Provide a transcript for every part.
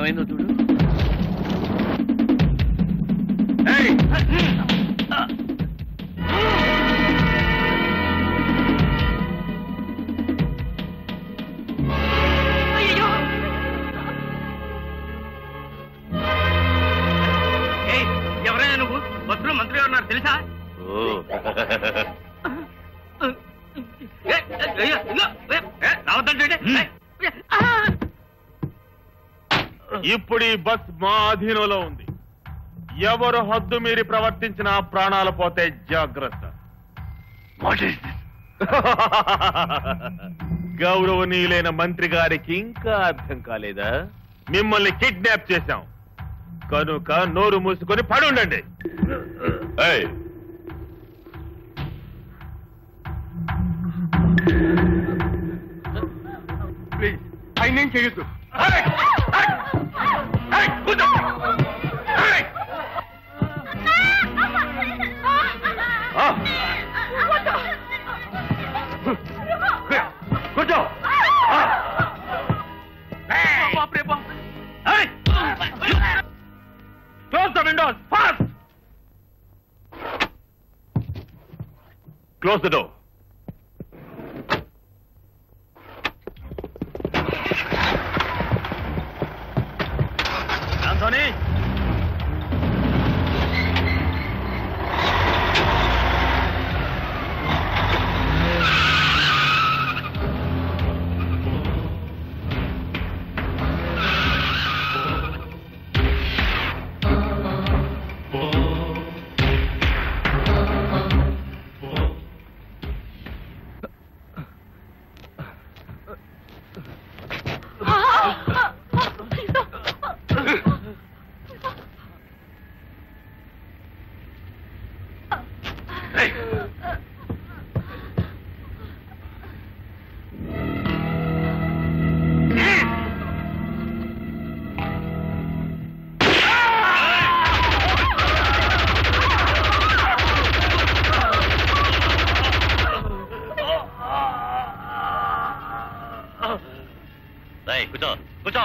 ఏమైందో చూడు ఏయ్, ఎవరైనా నువ్వు బస్సులో మంత్రి గారు ఉన్నారు తెలుసా ఏ, ఏ, అయ్యో, ఇదిగో, ఏ, ఏ, రావద్దంటే ఏ, ఏ, ఆ! ఇప్పుడు ఈ బస్ మా అధీనంలో ఉంది ఎవరు హద్దు మీరి ప్రవర్తించినా ప్రాణాలు పోతే జాగ్రత్త గౌరవనీయులైన మంత్రి గారికి ఇంకా అర్థం కాలేదా మిమ్మల్ని కిడ్నాప్ చేశాం కనుక నోరు మూసుకొని పడుండండి ఏయ్, ప్లీజ్ ఆయన ఏం చేయొద్దు ఆ, కూర్చో ఆ, బాప్రే బాప్. ఏయ్, close the windows fast close the door Anthony రేయ్, కూర్చో కూర్చో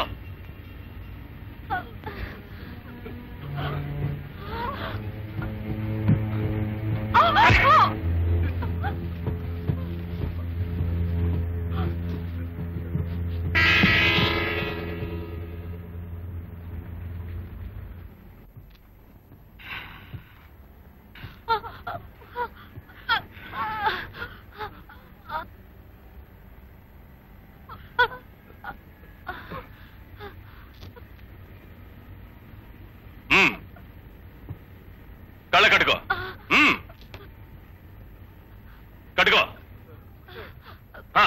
మ్మ్. కళ్ళ కట్టుకో మ్మ్. కట్టుకో ఆ.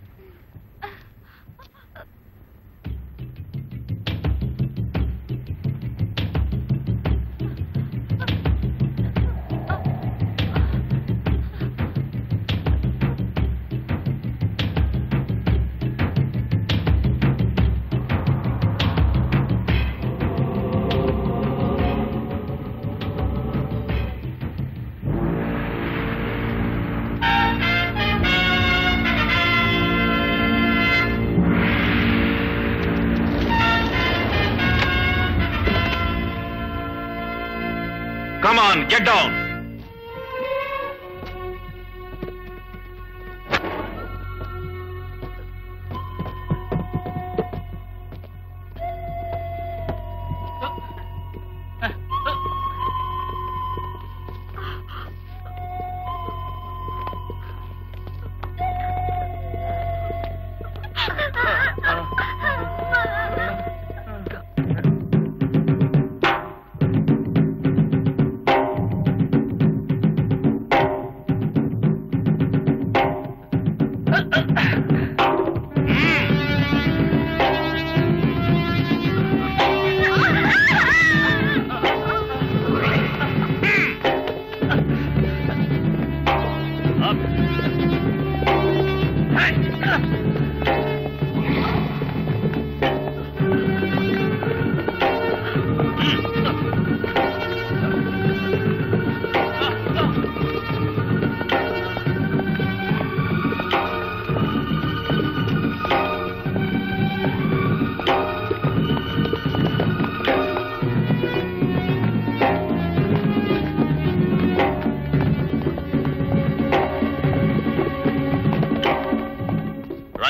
Come on, get down.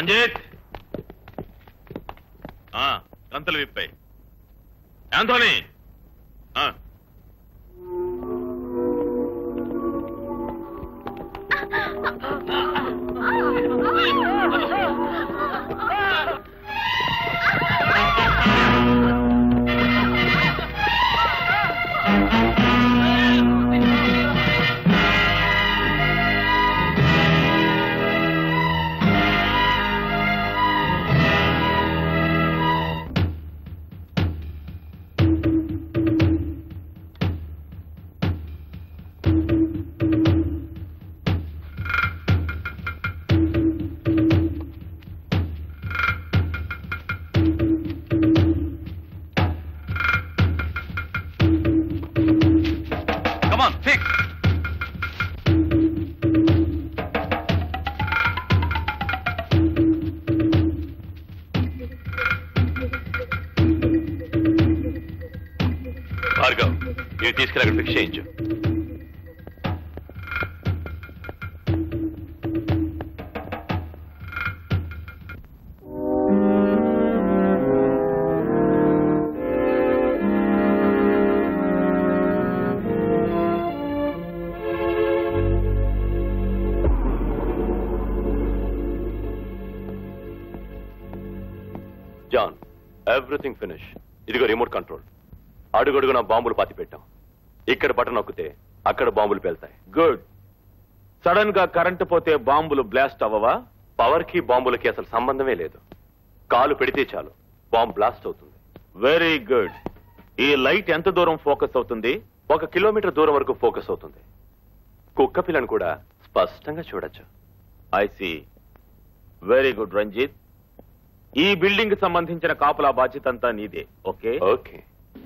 Ranjith ఆ, గంతలు విప్పాయి యాంథోనీ ఆ, Come on, fix. భార్గవ్ ఇవి తీసుకెళ్ళి అక్కడ ఫిక్స్ చేయించు జాన్ ఎవ్రీథింగ్ ఫినిష్ ఇదిగో రిమోట్ కంట్రోల్ అడుగడుగున బాంబులు పాతి పెట్టాం ఇక్కడ బటన్ నొక్కితే అక్కడ బాంబులు పేల్తాయి గుడ్ సడన్ గా కరెంటు పోతే బాంబులు బ్లాస్ట్ అవ్వవా పవర్ కి బాంబులకి అసలు సంబంధమే లేదు కాలు పెడితే చాలు బాంబ్ బ్లాస్ట్ అవుతుంది వెరీ గుడ్ ఈ లైట్ ఎంత దూరం ఫోకస్ అవుతుంది ఒక కిలోమీటర్ దూరం వరకు ఫోకస్ అవుతుంది కుక్క పిల్లను కూడా స్పష్టంగా చూడొచ్చు I see very good Ranjith ఈ బిల్డింగ్ కి సంబంధించిన కాపులా బాధ్యత అంతా నీదే okay okay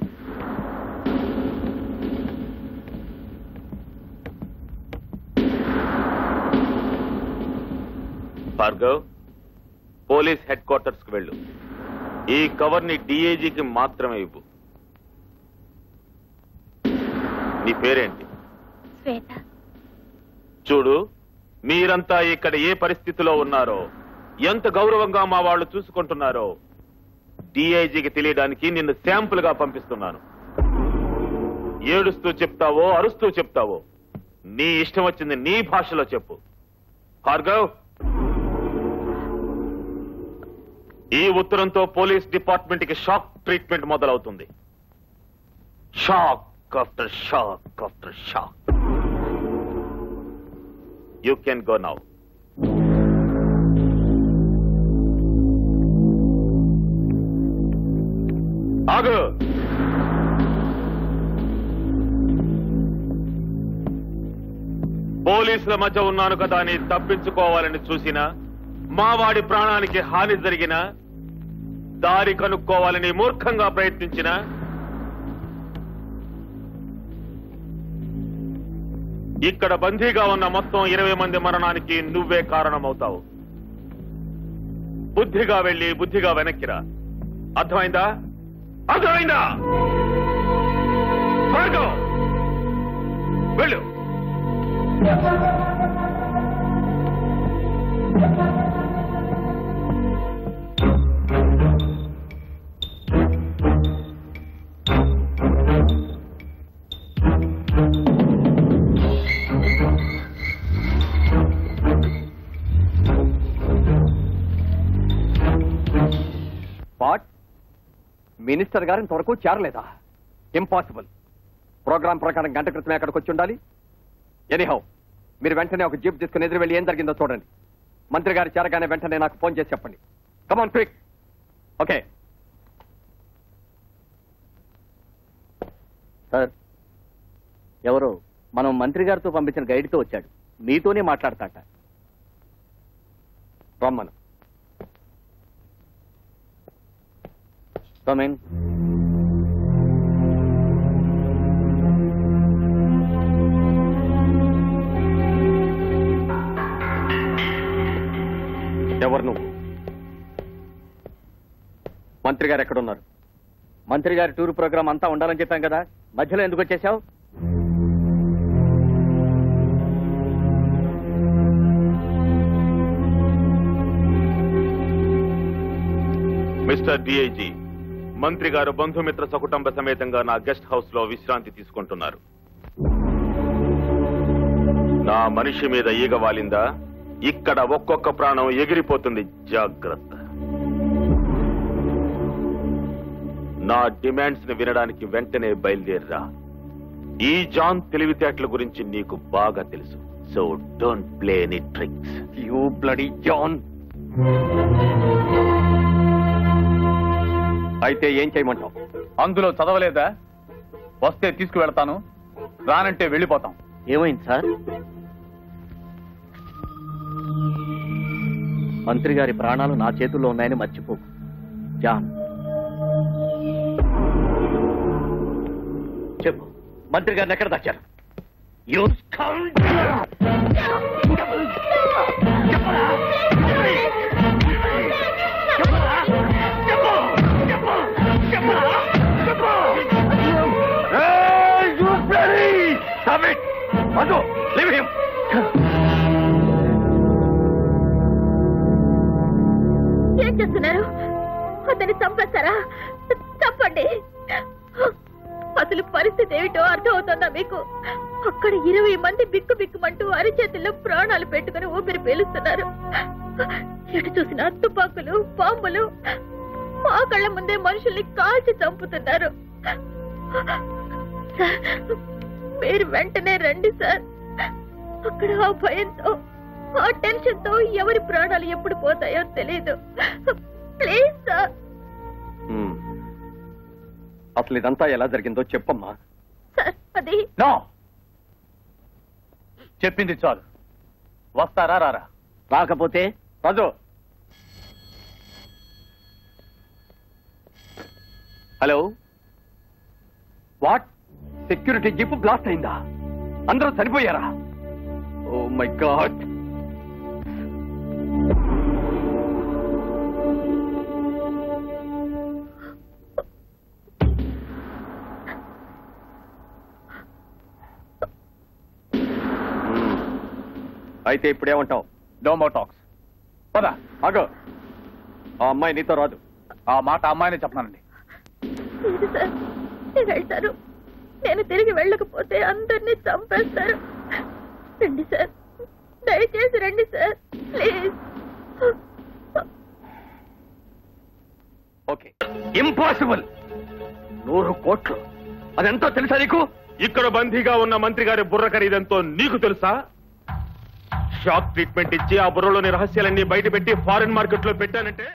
Bhargav police headquarters కు వెళ్ళు ఈ కవర్ ని డిఐజీకి మాత్రమే ఇవ్వు నీ పేరేంటి శ్వేత చూడు మీరంతా ఇక్కడ ఏ పరిస్థితిలో ఉన్నారో ఎంత గౌరవంగా మా వాళ్ళు చూసుకుంటున్నారో డిఐజీకి తెలియడానికి నిన్ను శాంపుల్ గా పంపిస్తున్నాను ఏడుస్తూ చెప్తావో అరుస్తూ చెప్తావో నీ ఇష్టం వచ్చింది నీ భాషలో చెప్పు భార్గవ్ ఈ ఉత్తరంతో పోలీస్ డిపార్ట్మెంట్ కి షాక్ ట్రీట్మెంట్ మొదలవుతుంది shock after shock after shock you can go now ఆగు పోలీసుల మధ్య ఉన్నాను కదా అని తప్పించుకోవాలని చూసినా మా వాడి ప్రాణానికి హాని జరిగినా దారి కనుక్కోవాలని మూర్ఖంగా ప్రయత్నించిన ఇక్కడ బందీగా ఉన్న మొత్తం ఇరవై మంది మరణానికి నువ్వే కారణమవుతావు బుద్ధిగా వెళ్ళి బుద్ధిగా వెనక్కిరా అర్థమైందా అర్థమైందా భార్గవ్ వెళ్ళు వాట్ మినిస్టర్ గారు ఇంతవరకు చేరలేదా ఇంపాసిబుల్ ప్రోగ్రామ్ ప్రకారం గంట క్రితమే అక్కడికి వచ్చి ఉండాలి ఎనీహౌ మీరు వెంటనే ఒక జీప్ తీసుకుని ఎదురు వెళ్ళి ఏం జరిగిందో చూడండి మంత్రి గారు చేరగానే వెంటనే నాకు ఫోన్ చేసి చెప్పండి కమాన్ క్విక్ ఓకే సార్ ఎవరో మనం మంత్రి గారితో పంపించిన గైడ్తో వచ్చాడు మీతోనే మాట్లాడతాట రమ్మను కమిన్ ఎవరు నువ్వు మంత్రి గారు ఎక్కడున్నారు మంత్రి గారి టూర్ ప్రోగ్రామ్ అంతా ఉండాలని చెప్పాం కదా మధ్యలో ఎందుకు వచ్చేసావు మిస్టర్ డిఐజీ మంత్రి గారు బంధుమిత్ర సకుటుంబ సమేతంగా నా గెస్ట్ హౌస్ లో విశ్రాంతి తీసుకుంటున్నారు నా మనిషి మీద ఈగ వాలిందా ఇక్కడ ఒక్కొక్క ప్రాణం ఎగిరిపోతుంది జాగ్రత్త నా డిమాండ్స్ ని వినడానికి వెంటనే బయలుదేరరా ఈ జాన్ తెలివితేటల గురించి నీకు బాగా తెలుసు so don't play any tricks you bloody John అయితే ఏం చేయమంటావు అందులో చదవలేదా వస్తే తీసుకువెళ్తాను రానంటే వెళ్ళిపోతాం ఏమైంది సార్ మంత్రి గారి ప్రాణాలు నా చేతుల్లో ఉన్నాయని మర్చిపో జాన్ చెప్పు మంత్రి గారిని ఎక్కడ దాచారు You scoundrel! ఏం చేస్తున్నారు అతన్ని చంపేస్తారా చంపండి అసలు పరిస్థితి ఏమిటో అర్థం అవుతుందా మీకు అక్కడ ఇరవై మంది బిక్కు బిక్కుమంటూ అరిచేతుల్లో ప్రాణాలు పెట్టుకుని ఊపిరి పీలుస్తున్నారు ఎటు చూసినా తుపాకులు బాంబులు మా కళ్ళ ముందే మనుషుల్ని కాల్చి చంపుతున్నారు సార్, మీరు వెంటనే రండి సార్ అక్కడ ఆ భయంతో ఆ టెన్షన్ తో ఎవరి ప్రాణాలు ఎప్పుడు పోతాయో తెలియదు ప్లీజ్ సార్ హ్మ్. అసలు ఇదంతా ఎలా జరిగిందో చెప్పమ్మా సార్ అది నో చెప్పింది చాలు వస్తారా రారా రాకపోతే Raju hello what security jeep blast అయిందా అందరూ చనిపోయారా ఓ మై గాడ్ అయితే ఇప్పుడేమంటావు నో మో టాక్స్ పద ఆగో ఆ అమ్మాయి నీతో రాదు ఆ మాట అమ్మాయినే చెప్పనండి లేదు సార్ నేను వెళ్తాను నేను తిరిగి వెళ్ళకపోతే అందరినీ చంపేస్తారు రండి సార్ దయచేసి రండి సార్ ప్లీజ్ ఓకే ఇంపాసిబుల్ నూరు కోట్లు అదెంతో తెలుసా నీకు ఇక్కడ బందీగా ఉన్న మంత్రి గారి బుర్ర ఖరీదంతో నీకు తెలుసా షాక్ ట్రీట్మెంట్ ఇచ్చి ఆ బుర్రలోని రహస్యాలన్నీ బయటపెట్టి ఫారిన్ మార్కెట్ లో పెట్టానంటే